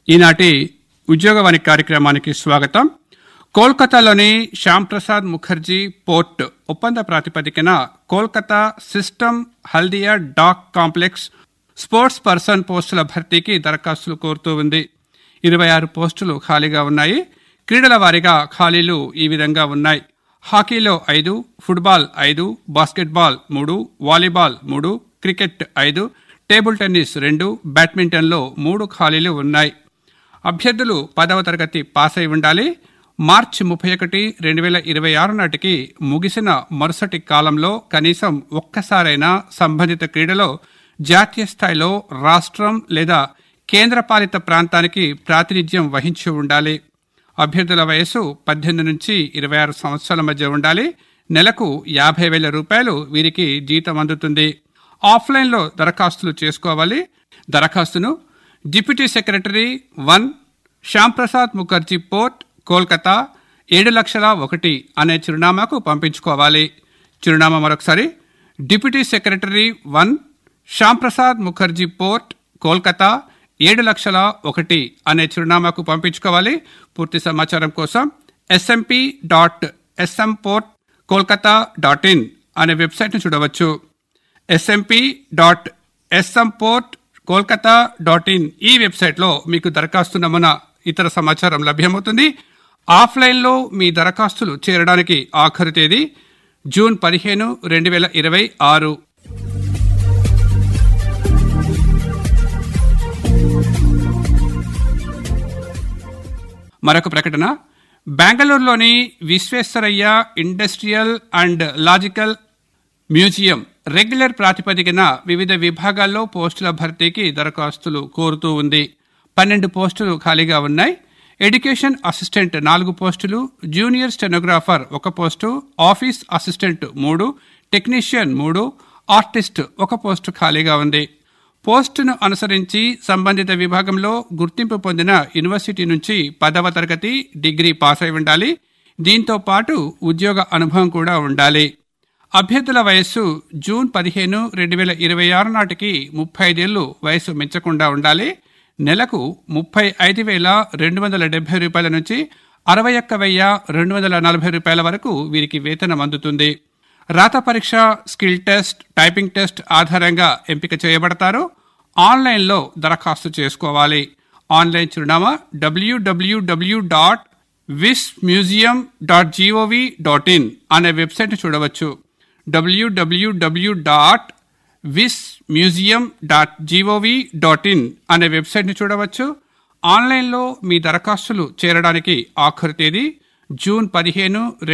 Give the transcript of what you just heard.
ఈనాటి ఉద్యోగవాణి కార్యక్రమానికి స్వాగతం కోల్కతాలోని శ్యామ్ ప్రసాద్ ముఖర్జీ పోర్ట్ ఒప్పంద ప్రాతిపదికన Kolkata system Haldia dock complex sports person పోస్టుల భర్తీకి దరఖాస్తులు కోరుతూ ఉంది ఇరవై ఆరు పోస్టులు ఖాళీగా ఉన్నాయి క్రీడల వారీగా ఖాళీలు ఈ విధంగా ఉన్నాయి హాకీలో ఐదు ఫుట్బాల్ ఐదు బాస్కెట్బాల్ మూడు వాలీబాల్ మూడు క్రికెట్ ఐదు టేబుల్ టెన్నిస్ రెండు బ్యాడ్మింటన్లో మూడు ఖాళీలు ఉన్నాయి అభ్యర్థులు పదవ తరగతి పాస్ అయి ఉండాలి మార్చి ముప్పై ఒకటి రెండు వేల ఇరవై ఆరు నాటికి ముగిసిన మరుసటి కాలంలో కనీసం ఒక్కసారైనా సంబంధిత క్రీడలో జాతీయ స్థాయిలో రాష్ట్రం లేదా కేంద్రపాలిత ప్రాంతానికి ప్రాతినిధ్యం వహించి ఉండాలి అభ్యర్థుల వయసు పద్దెనిమిది నుంచి ఇరవై ఆరు సంవత్సరాల మధ్య ఉండాలి నెలకు యాభై వేల రూపాయలు వీరికి జీతం అందుతుంది ఆఫ్లైన్లో దరఖాస్తులు చేసుకోవాలి దరఖాస్తును deputy secretary one Shyamprasad Mukherjee port Kolkata ఏడు లక్షల ఒకటి అనే చిరునామాకు పంపించుకోవాలి చిరునామా మరొకసారి deputy secretary one Shyamprasad Mukherjee port Kolkata ఏడు లక్షల ఒకటి అనే చిరునామాకు పంపించుకోవాలి పూర్తి సమాచారం కోసం SMP dot SM port Kolkata dot in అనే వెబ్సైట్ను చూడవచ్చు SMP dot SM port Kolkata dot in ఈ వెబ్సైట్లో మీకు దరఖాస్తు నమూనా ఇతర సమాచారం లభ్యమవుతుంది ఆఫ్లైన్లో మీ దరఖాస్తులు చేరడానికి ఆఖరు తేదీ జూన్ పదిహేను రెండు వేల ఇరవై ఆరు మరొక ప్రకటన బెంగళూరులోని Visvesvaraya industrial and logical museum regular ప్రాతిపదికన వివిధ విభాగాల్లో పోస్టుల భర్తీకి దరఖాస్తులు కోరుతూ ఉంది పన్నెండు పోస్టులు ఖాళీగా ఉన్నాయి ఎడ్యుకేషన్ అసిస్టెంట్ నాలుగు పోస్టులు జూనియర్ స్టెనోగ్రాఫర్ ఒక పోస్టు ఆఫీస్ అసిస్టెంట్ మూడు టెక్నీషియన్ మూడు ఆర్టిస్ట్ ఒక పోస్టు ఖాళీగా ఉంది పోస్టును అనుసరించి సంబంధిత విభాగంలో గుర్తింపు పొందిన యూనివర్సిటీ నుంచి పదవ తరగతి డిగ్రీ పాస్ అయి ఉండాలి దీంతో పాటు ఉద్యోగ అనుభవం కూడా ఉండాలి అభ్యర్థుల వయస్సు జూన్ పదిహేను రెండు వేల ఇరవై ఆరు నాటికి ముప్పై ఐదేళ్లు వయసు మించకుండా ఉండాలి నెలకు ముప్పై ఐదు వేల రెండు వందల డెబ్బై రూపాయల నుంచి అరవై ఒక్క వెయ్యి రెండు వందల నలభై రూపాయల వరకు వీరికి వేతనం అందుతుంది రాత పరీక్ష స్కిల్ టెస్ట్ టైపింగ్ టెస్ట్ ఆధారంగా ఎంపిక చేయబడతారు ఆన్లైన్లో దరఖాస్తు చేసుకోవాలి ఆన్లైన్ చిరునామా WWW dot vis museum dot GOV dot in అనే వెబ్సైట్ చూడవచ్చు WWW dot vis museum dot GOV dot in అనే వెబ్సైట్ని చూడవచ్చు ఆన్లైన్లో మీ దరఖాస్తులు చేరడానికి ఆఖరు తేదీ జూన్ పదిహేను